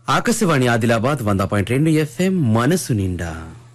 ఆకాశవాణి ఆదిలాబాద్ వంద పాయింట్ రెండు ఎఫ్ఎం మనసు నిండా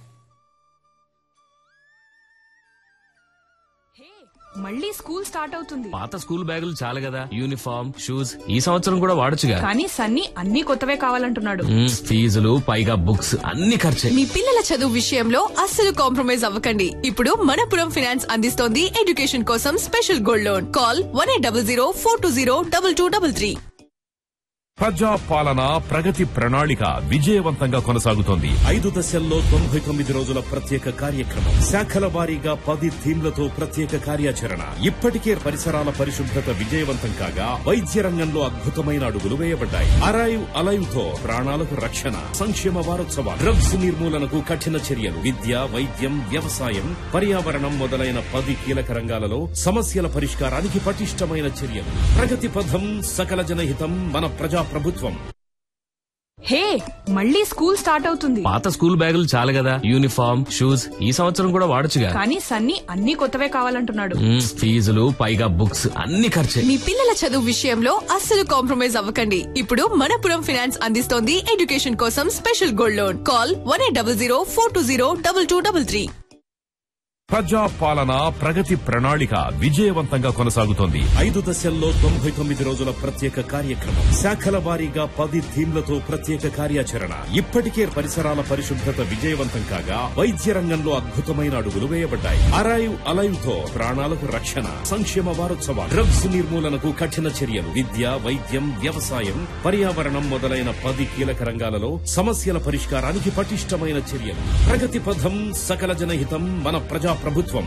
హే, మళ్ళీ స్కూల్ స్టార్ట్ అవుతుంది పాత స్కూల్ బ్యాగులు చాలు కదా యూనిఫామ్ షూస్ ఈ సంవత్సరం కూడా వాడొచ్చుగా కానీ సన్నీ అన్ని కొత్తవే కావాలంటున్నాడు మ్మ్, ఫీజులు పైగా బుక్స్ అన్ని ఖర్చే మీ పిల్లల చదువు విషయంలో అస్సలు కాంప్రమైజ్ అవ్వకండి ఇప్పుడు మనపురం ఫైనాన్స్ అందిస్తోంది ఎడ్యుకేషన్ కోసం special gold loan call one eight double zero four two zero double two double three ప్రజా పాలన ప్రగతి ప్రణాళిక విజయవంతంగా కొనసాగుతోంది ఐదు దశల్లో తొంభై తొమ్మిది రోజుల ప్రత్యేక కార్యక్రమం శాఖల వారీగా పది థీమ్లతో ప్రత్యేక కార్యాచరణ ఇప్పటికే పరిసరాల పరిశుభ్రత విజయవంతం కాగా వైద్య రంగంలో అద్భుతమైన అడుగులు వేయబడ్డాయి అరైవ్ అలైవ్ తో ప్రాణాలకు రక్షణ సంక్షేమ వారోత్సవాలు డ్రగ్స్ నిర్మూలనకు కఠిన చర్యలు విద్య వైద్యం వ్యవసాయం పర్యావరణం మొదలైన పది కీలక రంగాలలో సమస్యల పరిష్కారానికి పటిష్టమైన చర్యలు ప్రగతి పథం సకల జనహితం మన ప్రజా ప్రభుత్వం హే మళ్ళీ స్కూల్ స్టార్ట్ అవుతుంది పాత స్కూల్ బ్యాగులు చాలు కదా యూనిఫామ్ షూస్ ఈ సంవత్సరం కూడా వాడొచ్చుగా కానీ సన్నీ అన్ని కొత్తవే కావాలంటున్నాడు మ్మ్, ఫీజులు పైగా బుక్స్ అన్ని ఖర్చే మీ పిల్లల చదువు విషయంలో అస్సలు కాంప్రమైజ్ అవ్వకండి ఇప్పుడు మనపురం ఫైనాన్స్ అందిస్తోంది ఎడ్యుకేషన్ కోసం special gold loan call one eight double zero four two zero double two double three ప్రజా పాలన ప్రగతి ప్రణాళిక విజయవంతంగా కొనసాగుతోంది ఐదు దశల్లో తొంభై తొమ్మిది రోజుల ప్రత్యేక కార్యక్రమం శాఖల వారీగా పది థీమ్లతో ప్రత్యేక కార్యాచరణ ఇప్పటికే పరిసరాల పరిశుభ్రత విజయవంతం కాగా వైద్య రంగంలో అద్భుతమైన అడుగులు వేయబడ్డాయి అరైవ్ అలైవ్ తో ప్రాణాలకు రక్షణ సంక్షేమ వారోత్సవాలు డ్రగ్స్ నిర్మూలనకు కఠిన చర్యలు విద్య వైద్యం వ్యవసాయం పర్యావరణం మొదలైన పది కీలక రంగాలలో సమస్యల పరిష్కారానికి పటిష్టమైన చర్యలు ప్రగతి పథం సకల జనహితం మన ప్రజా ప్రభుత్వం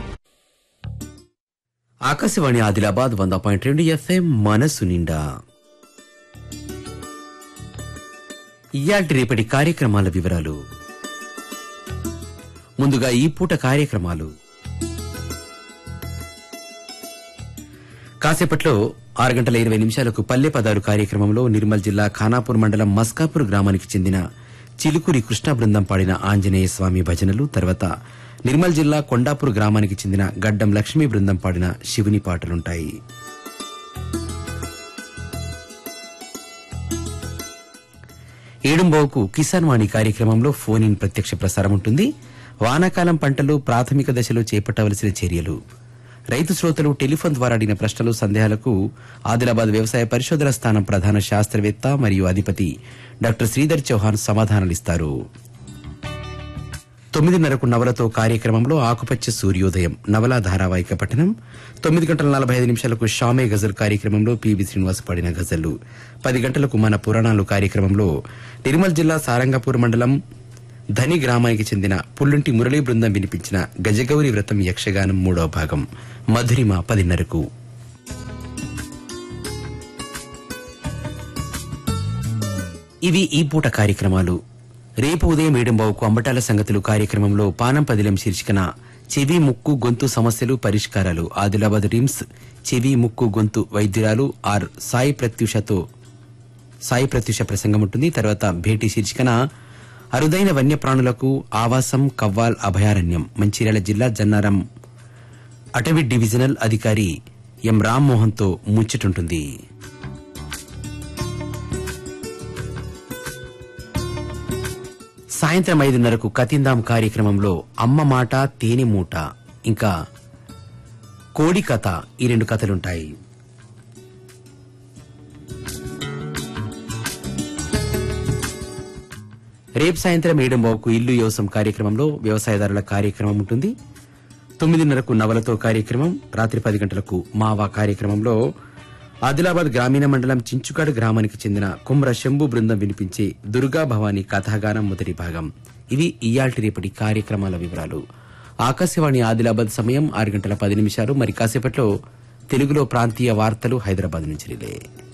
ఆకాశవాణి ఆదిలాబాద్ వంద పాయింట్ రెండు ఎఫ్ఎం మనసు నిండా ఇయాల్టి రేపటి కార్యక్రమాల వివరాలు ముందుగా ఈ పూట కార్యక్రమాలు కాసేపట్లో ఆరు గంటల ఇరవై నిమిషాలకు పల్లె పదారు కార్యక్రమంలో నిర్మల్ జిల్లా ఖానాపూర్ మండలం మస్కాపూర్ గ్రామానికి చెందిన చిలుకూరి కృష్ణ బృందం పాడిన ఆంజనేయ స్వామి భజనలు తర్వాత నిర్మల్ జిల్లా కొండాపూర్ గ్రామానికి చెందిన గడ్డం లక్ష్మీ బృందం పాడిన శివుని పాటలుంటాయి ఏడుంబావుకు కిసాన్ వాణి కార్యక్రమంలో ఫోన్ ఇన్ ప్రత్యక్ష ప్రసారం ఉంటుంది వానాకాలం పంటలు ప్రాథమిక దశలో చేపట్టవలసిన చర్యలు రైతు శ్రోతలు టెలిఫోన్ ద్వారా అడిగిన ప్రశ్నలు సందేహాలకు ఆదిలాబాద్ వ్యవసాయ పరిశోధన స్థానం ప్రధాన శాస్త్రవేత్త మరియు అధిపతి డాక్టర్ శ్రీధర్ చౌహాన్ సమాధానాలిస్తారు తొమ్మిదిన్నరకు నవలతో కార్యక్రమంలో ఆకుపచ్చ సూర్యోదయం నవలా ధారావాహిక పఠనం తొమ్మిది గంటల నలభై ఐదు నిమిషాలకు షామే గజల్ కార్యక్రమంలో పివి శ్రీనివాస్ పాడిన గజళ్లు పది గంటలకు మన పురాణాలు కార్యక్రమంలో నిర్మల్ జిల్లా సారంగపూర్ మండలం ధని గ్రామానికి చెందిన పుల్లుంటి మురళీ బృందం వినిపించిన గజగౌరి వ్రతం యక్షగానం మూడవ భాగం మధురిమ పదిన్నరకు ఇవి ఈ పూట కార్యక్రమాలు రేపు ఉదయం ఏడుంబావుకు అంబటాల సంగతులు కార్యక్రమంలో పానం పదిలం శీర్షికన చెవి ముక్కు గొంతు సమస్యలు పరిష్కారాలు ఆదిలాబాద్ రిమ్స్ చెవి ముక్కు గొంతు వైద్యురాలు ఆర్ సాయి ప్రత్యూషతో సాయి ప్రత్యూష ప్రసంగం ఉంటుంది తర్వాత భేటీ శీర్షికన అరుదైన వన్యప్రాణులకు ఆవాసం కవ్వాల్ అభయారణ్యం మంచిర్యాల జిల్లా జన్నారం అటవీ డివిజనల్ అధికారి ఎం రామ్మోహన్తో ముచ్చటుంటుంది సాయంత్రం ఐదున్నరకు కతిందాం కార్యక్రమంలో అమ్మ మాట తేనె మూట ఇంకా కోడి కథ ఈ రెండు కథలుంటాయి రేపు సాయంత్రం ఏడుంబావుకు ఇల్లు యోసం కార్యక్రమంలో వ్యవసాయదారుల కార్యక్రమం ఉంటుంది తొమ్మిదిన్నరకు నవలతో కార్యక్రమం రాత్రి పది గంటలకు మావా కార్యక్రమంలో ఆదిలాబాద్ గ్రామీణ మండలం చించుకాడు గ్రామానికి చెందిన కుమ్ర శంభు బృందం వినిపించే దుర్గా భవానీ కథాగానం మొదటి భాగం ఇవి ఇయాల్టి రేపటి కార్యక్రమాల వివరాలు ఆకాశవాణి ఆదిలాబాద్ సమయం ఆరు గంటల పది నిమిషాలు మరి కాసేపట్లో తెలుగులో ప్రాంతీయ వార్తలు హైదరాబాద్ నుంచి రిలే